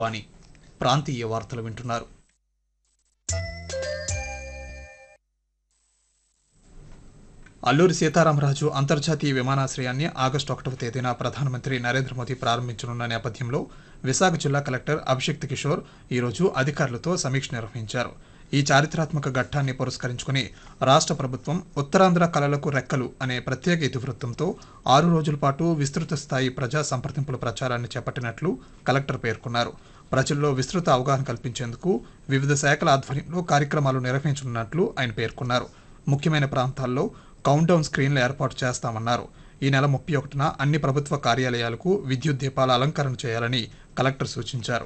వాణి ప్రాంతీయ వార్తలు వింటున్నారు అల్లూరి సీతారామరాజు అంతర్జాతీయ విమానాశ్రయాన్ని ఆగస్టు ఒకటవ తేదీన ప్రధానమంత్రి నరేంద్ర మోదీ ప్రారంభించనున్న నేపథ్యంలో విశాఖ జిల్లా కలెక్టర్ అభిషిక్త్ కిషోర్ ఈరోజు అధికారులతో సమీక్ష నిర్వహించారు ఈ చారిత్రాత్మక ఘట్టాన్ని పురస్కరించుకుని రాష్ట్ర ప్రభుత్వం ఉత్తరాంధ్ర కళలకు రెక్కలు అనే ప్రత్యేక ఇతివృత్తంతో ఆరు రోజుల పాటు విస్తృత స్థాయి ప్రజా సంప్రదింపుల ప్రచారాన్ని చేపట్టినట్లు కలెక్టర్ పేర్కొన్నారు ప్రజల్లో విస్తృత అవగాహన కల్పించేందుకు వివిధ శాఖల ఆధ్వర్యంలో కార్యక్రమాలు నిర్వహించనున్నట్లు ఆయన పేర్కొన్నారు ముఖ్యమైన ప్రాంతాల్లో కౌంట్డౌన్ స్క్రీన్లు ఏర్పాటు చేస్తామన్నారు ఈ నెల ముప్పై ఒకటిన అన్ని ప్రభుత్వ కార్యాలయాలకు విద్యుత్ దీపాల అలంకరణ చేయాలని కలెక్టర్ సూచించారు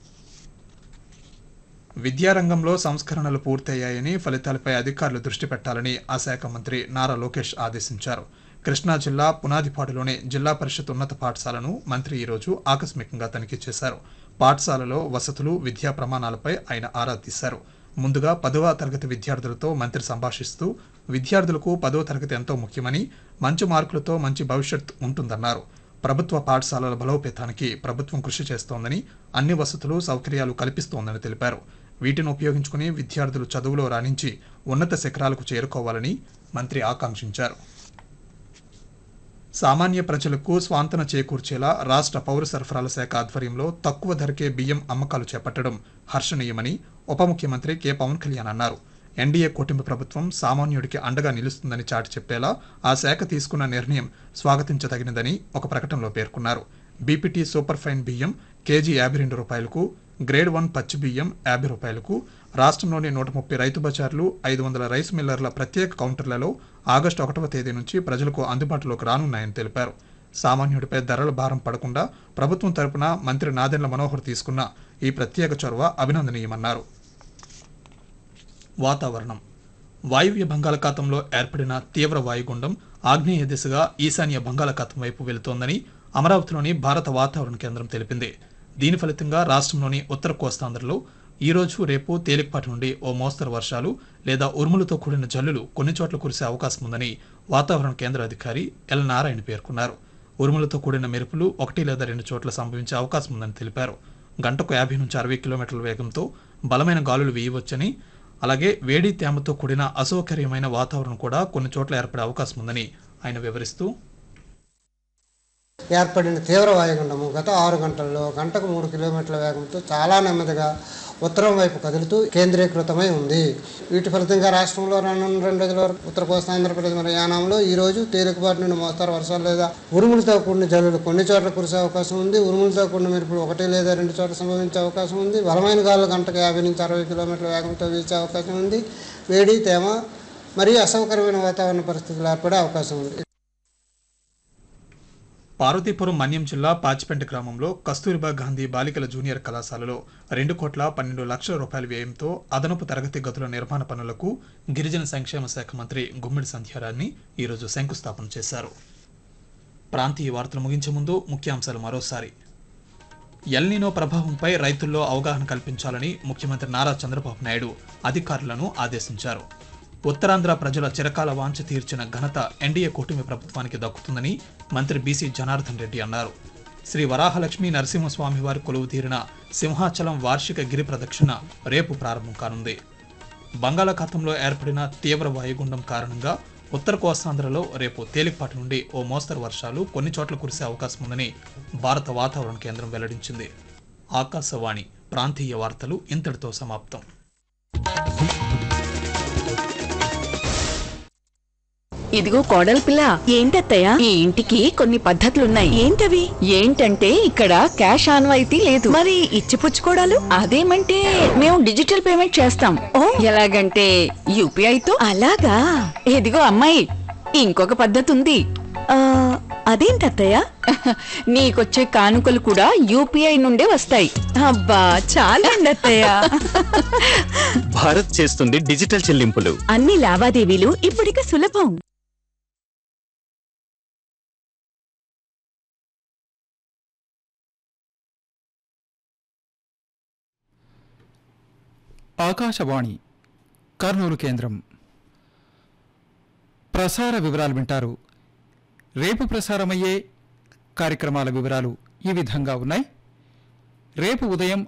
విద్యారంగంలో సంస్కరణలు పూర్తయ్యాయని ఫలితాలపై అధికారులు దృష్టి పెట్టాలని ఆ శాఖ మంత్రి నారా లోకేష్ ఆదేశించారు కృష్ణా జిల్లా పునాదిపాడులోని జిల్లా పరిషత్ ఉన్నత పాఠశాలను మంత్రి ఈరోజు ఆకస్మికంగా తనిఖీ చేశారు పాఠశాలలో వసతులు విద్యా ప్రమాణాలపై ఆయన ఆరా తీశారు ముందుగా పదవ తరగతి విద్యార్థులతో మంత్రి సంభాషిస్తూ విద్యార్థులకు పదవ తరగతి ఎంతో ముఖ్యమని మంచి మార్కులతో మంచి భవిష్యత్ ఉంటుందన్నారు ప్రభుత్వ పాఠశాలల బలోపేతానికి ప్రభుత్వం కృషి చేస్తోందని అన్ని వసతులు సౌకర్యాలు కల్పిస్తోందని తెలిపారు వీటిని ఉపయోగించుకుని విద్యార్థులు చదువులో రాణించి ఉన్నత శిఖరాలకు చేరుకోవాలని మంత్రి ఆకాంక్షించారు సామాన్య ప్రజలకు స్వాంతన చేకూర్చేలా రాష్ట్ర పౌర సరఫరాల శాఖ ఆధ్వర్యంలో తక్కువ ధరకే బియ్యం అమ్మకాలు చేపట్టడం హర్షణీయమని ఉప ముఖ్యమంత్రి కె పవన్ కళ్యాణ్ అన్నారు ఎన్డీఏ కూటమి ప్రభుత్వం సామాన్యుడికి అండగా నిలుస్తుందని చాటి చెప్పేలా ఆ శాఖ తీసుకున్న నిర్ణయం స్వాగతించదగినదని ఒక ప్రకటనలో పేర్కొన్నారు బీపీటీ సూపర్ ఫైన్ బియ్యం కేజీ యాభై రెండు రూపాయలకు గ్రేడ్ వన్ పచ్చి బియ్యం యాభై రూపాయలకు రాష్ట్రంలోని నూట ముప్పై రైతు బజార్లు ఐదు వందల రైస్ మిల్లర్ల ప్రత్యేక కౌంటర్లలో ఆగస్టు ఒకటవ తేదీ నుంచి ప్రజలకు అందుబాటులోకి రానున్నాయని తెలిపారు సామాన్యుడిపై ధరల భారం పడకుండా ప్రభుత్వం తరపున మంత్రి నాదెండ్ల మనోహర్ తీసుకున్న ఈ ప్రత్యేక చొరవ అభినందనీయమన్నారు వాతావరణం వాయువ్య బంగాళాఖాతంలో ఏర్పడిన తీవ్ర వాయుగుండం ఆగ్నేయ దిశగా ఈశాన్య బంగాళాఖాతం వైపు వెళుతోందని అమరావతిలోని భారత వాతావరణ కేంద్రం తెలిపింది దీని ఫలితంగా రాష్ట్రంలోని ఉత్తర కోస్తాంధ్రలో ఈ రోజు రేపు తేలికపాటి నుండి ఓ మోస్తరు వర్షాలు లేదా ఉరుములతో కూడిన జల్లులు కొన్ని చోట్ల కురిసే అవకాశం ఉందని వాతావరణ కేంద్ర అధికారి ఎల్ నారాయణ పేర్కొన్నారు ఉరుములతో కూడిన మెరుపులు ఒకటి లేదా రెండు చోట్ల సంభవించే అవకాశం ఉందని తెలిపారు గంటకు యాభై నుంచి అరవై కిలోమీటర్ల వేగంతో బలమైన గాలులు వీయవచ్చని అలాగే వేడి తేమతో కూడిన అసౌకర్యమైన వాతావరణం కూడా కొన్ని చోట్ల ఏర్పడే అవకాశం ఉందని ఆయన వివరిస్తూ ఏర్పడిన తీవ్ర వాయుగుండము గత ఆరు గంటల్లో గంటకు మూడు కిలోమీటర్ల వేగంతో చాలా నెమ్మదిగా ఉత్తరం వైపు కదులుతూ కేంద్రీకృతమై ఉంది వీటి ఫలితంగా రాష్ట్రంలో రానున్న రెండు రోజుల వరకు ఉత్తర కోస్తాంధ్రప్రదేశ్ మరియు యానాంలో ఈ రోజు తేలికపాటి నుండి మోస్తారు వర్షాలు లేదా ఉరుములతో కూడిన జల్లులు కొన్ని చోట్ల కురిసే అవకాశం ఉంది ఉరుములతో కూడిన మెరుపులు ఒకటి లేదా రెండు చోట్ల సంభవించే అవకాశం ఉంది బలమైన గాలు గంటకు యాభై నుంచి అరవై కిలోమీటర్ల వేగంతో వీచే అవకాశం ఉంది వేడి తేమ మరియు అసౌకర్యమైన వాతావరణ పరిస్థితులు ఏర్పడే అవకాశం ఉంది పార్వతీపురం మన్యం జిల్లా పాచిపెంట గ్రామంలో కస్తూరిబా గాంధీ బాలికల జూనియర్ కళాశాలలో రెండు కోట్ల పన్నెండు లక్షల రూపాయల వ్యయంతో అదనపు తరగతి గదుల నిర్మాణ పనులకు గిరిజన సంక్షేమ శాఖ మంత్రి గుమ్మిడి సంధ్యారాన్ని ఈరోజు శంకుస్థాపన చేశారు ప్రాంతీయ వార్తలు ముగించే ముందు ముఖ్యాంశాలు మరోసారి ఎల్నినో ప్రభావంపై రైతుల్లో అవగాహన కల్పించాలని ముఖ్యమంత్రి నారా చంద్రబాబు నాయుడు అధికారులను ఆదేశించారు ఉత్తరాంధ్ర ప్రజల చిరకాల వాంఛ తీర్చిన ఘనత ఎన్డీఏ కూటమి ప్రభుత్వానికి దక్కుతుందని మంత్రి బీసీ జనార్దన్ రెడ్డి అన్నారు శ్రీ వరాహలక్ష్మి నరసింహస్వామి వారి కొలువు తీరిన సింహాచలం వార్షిక గిరి ప్రదక్షిణ రేపు ప్రారంభం కానుంది బంగాళాఖాతంలో ఏర్పడిన తీవ్ర వాయుగుండం కారణంగా ఉత్తర కోస్తాంధ్రలో రేపు తేలికపాటి నుండి ఓ మోస్తరు వర్షాలు కొన్ని చోట్ల కురిసే అవకాశం ఉందని భారత వాతావరణ కేంద్రం వెల్లడించింది ఆకాశవాణి ప్రాంతీయ వార్తలు ఇంతటితో సమాప్తం ఇదిగో కోడలి పిల్ల ఏంటత్తయ్య ఈ ఇంటికి కొన్ని పద్ధతులున్నాయి ఏంటవి ఏంటంటే ఇక్కడ క్యాష్ ఆన్వాయితీ లేదు మరి ఇచ్చిపుచ్చుకోవడాలు అదేమంటే మేము డిజిటల్ పేమెంట్ చేస్తాం ఓ ఎలాగంటే యూపీఐ తో అలాగా ఇదిగో అమ్మాయి ఇంకొక పద్ధతి ఉంది అదేంటత్తయ్య నీకొచ్చే కానుకలు కూడా యూపీఐ నుండే వస్తాయి అబ్బా చాలా అత్తయ్య భారత్ చేస్తుంది డిజిటల్ చెల్లింపులు అన్ని లావాదేవీలు ఇప్పుడిక సులభం ఆకాశవాణి కర్నూలు కేంద్రం ప్రసార వివరాలు వింటారు రేపు ప్రసారమయ్యే కార్యక్రమాల వివరాలు ఈ విధంగా ఉన్నాయి రేపు ఉదయం